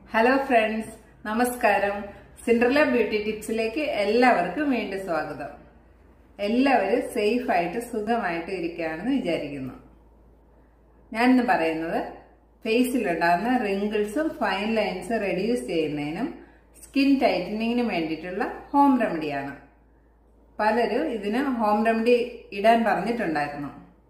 hello friends നമസ്കാരം Cinderella beauty ടിപ്സിലേക്ക് എല്ലാവർക്കും വീണ്ടും സ്വാഗതം എല്ലാവരും സേഫ് ആയിട്ട് സുഖമായിട്ട് ഇരിക്കുകയാണെന്ന് വിചാരിക്കുന്നു ഞാനിന്ന് പറയുന്നത് ഫേസിലുണ്ടാകുന്ന റിങ്കിൾസും ഫൈൻ ലൈൻസും റെഡ്യൂസ് ചെയ്യുന്നതിനും സ്കിൻ ടൈറ്റനിങ്ങിനും വേണ്ടിയിട്ടുള്ള ഹോം റെമഡിയാണ് പലരും ഇതിന് ഹോം റെമഡി ഇടാൻ പറഞ്ഞിട്ടുണ്ടായിരുന്നു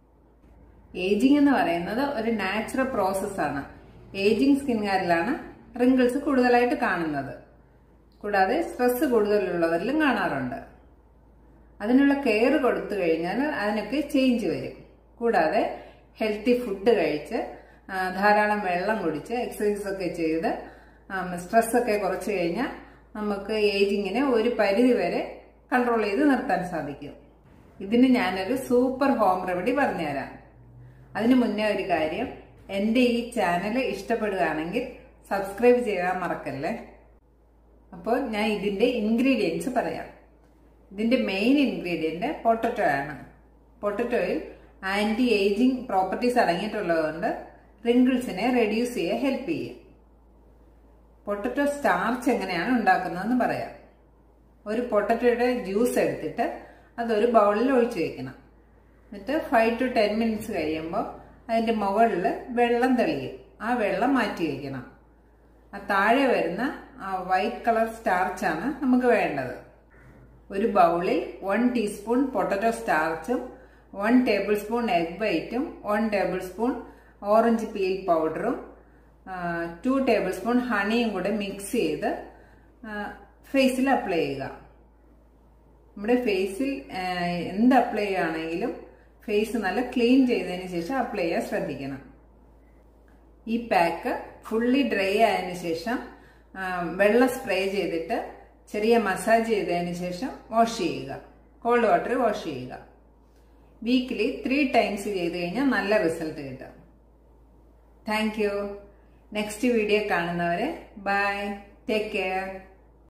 ഏജിങ് എന്ന് പറയുന്നത് ഒരു നാച്ചുറൽ പ്രോസസ്സാണ് ഏജിങ് സ്കിന്നുകാരിലാണ് റിങ്കിൾസ് കൂടുതലായിട്ട് കാണുന്നത് കൂടാതെ സ്ട്രെസ് കൂടുതലുള്ളവരിലും കാണാറുണ്ട് അതിനുള്ള കെയർ കൊടുത്തു കഴിഞ്ഞാൽ അതിനൊക്കെ ചേഞ്ച് വരും കൂടാതെ ഹെൽത്തി ഫുഡ് കഴിച്ച് ധാരാളം വെള്ളം കുടിച്ച് എക്സസൈസ് ഒക്കെ ചെയ്ത് സ്ട്രെസ്സൊക്കെ കുറച്ച് കഴിഞ്ഞാൽ നമുക്ക് ഏജിങ്ങിനെ ഒരു പരിധി വരെ കൺട്രോൾ ചെയ്ത് നിർത്താൻ സാധിക്കും ഇതിന് ഞാനൊരു സൂപ്പർ ഹോം റെമഡി പറഞ്ഞുതരാം അതിനു മുന്നേ ഒരു കാര്യം എൻ്റെ ഈ ചാനൽ ഇഷ്ടപ്പെടുകയാണെങ്കിൽ സബ്സ്ക്രൈബ് ചെയ്യാൻ മറക്കല്ലേ അപ്പോൾ ഞാൻ ഇതിൻ്റെ ഇൻഗ്രീഡിയൻസ് പറയാം ഇതിൻ്റെ മെയിൻ ഇൻഗ്രീഡിയൻറ്റ് പൊട്ടറ്റോ ആണ് പൊട്ടറ്റോയിൽ ആൻറ്റി ഏജിങ് പ്രോപ്പർട്ടീസ് അടങ്ങിയിട്ടുള്ളതുകൊണ്ട് റിങ്കിൾസിനെ റെഡ്യൂസ് ചെയ്യാൻ ഹെൽപ്പ് ചെയ്യും പൊട്ടറ്റോ സ്റ്റാർച്ച് എങ്ങനെയാണ് ഉണ്ടാക്കുന്നതെന്ന് പറയാം ഒരു പൊട്ടറ്റോയുടെ ജ്യൂസ് എടുത്തിട്ട് അതൊരു ബൗളിൽ ഒഴിച്ചു വെക്കണം എന്നിട്ട് ഫൈവ് ടു ടെൻ മിനിറ്റ്സ് കഴിയുമ്പോൾ അതിൻ്റെ മുകളിൽ വെള്ളം തെളിയും ആ വെള്ളം മാറ്റി വയ്ക്കണം ആ താഴെ വരുന്ന ആ വൈറ്റ് കളർ സ്റ്റാർച്ചാണ് നമുക്ക് വേണ്ടത് ഒരു ബൗളിൽ വൺ ടീസ്പൂൺ പൊട്ടറ്റോ സ്റ്റാർച്ചും വൺ ടേബിൾ സ്പൂൺ എഗ് വൈറ്റും one tablespoon orange peel പൗഡറും ടു ടേബിൾ സ്പൂൺ ഹണിയും കൂടെ മിക്സ് ചെയ്ത് ഫേസിൽ അപ്ലൈ ചെയ്യുക നമ്മുടെ ഫേസിൽ എന്ത് അപ്ലൈ ചെയ്യുകയാണെങ്കിലും ഫേസ് നല്ല ക്ലീൻ ചെയ്തതിന് ശേഷം അപ്ലൈ ചെയ്യാൻ ശ്രദ്ധിക്കണം ഈ പാക്ക് ഫുള്ളി ഡ്രൈ ആയതിനു ശേഷം വെള്ളം സ്പ്രേ ചെയ്തിട്ട് ചെറിയ മസാജ് ചെയ്തതിന് ശേഷം വാഷ് ചെയ്യുക കോൾഡ് വാട്ടർ വാഷ് ചെയ്യുക വീക്കിലി ത്രീ ടൈംസ് ചെയ്ത് കഴിഞ്ഞാൽ നല്ല റിസൾട്ട് കിട്ടും താങ്ക് യു നെക്സ്റ്റ് വീഡിയോ കാണുന്നവരെ ബൈ ടേക്ക് കെയർ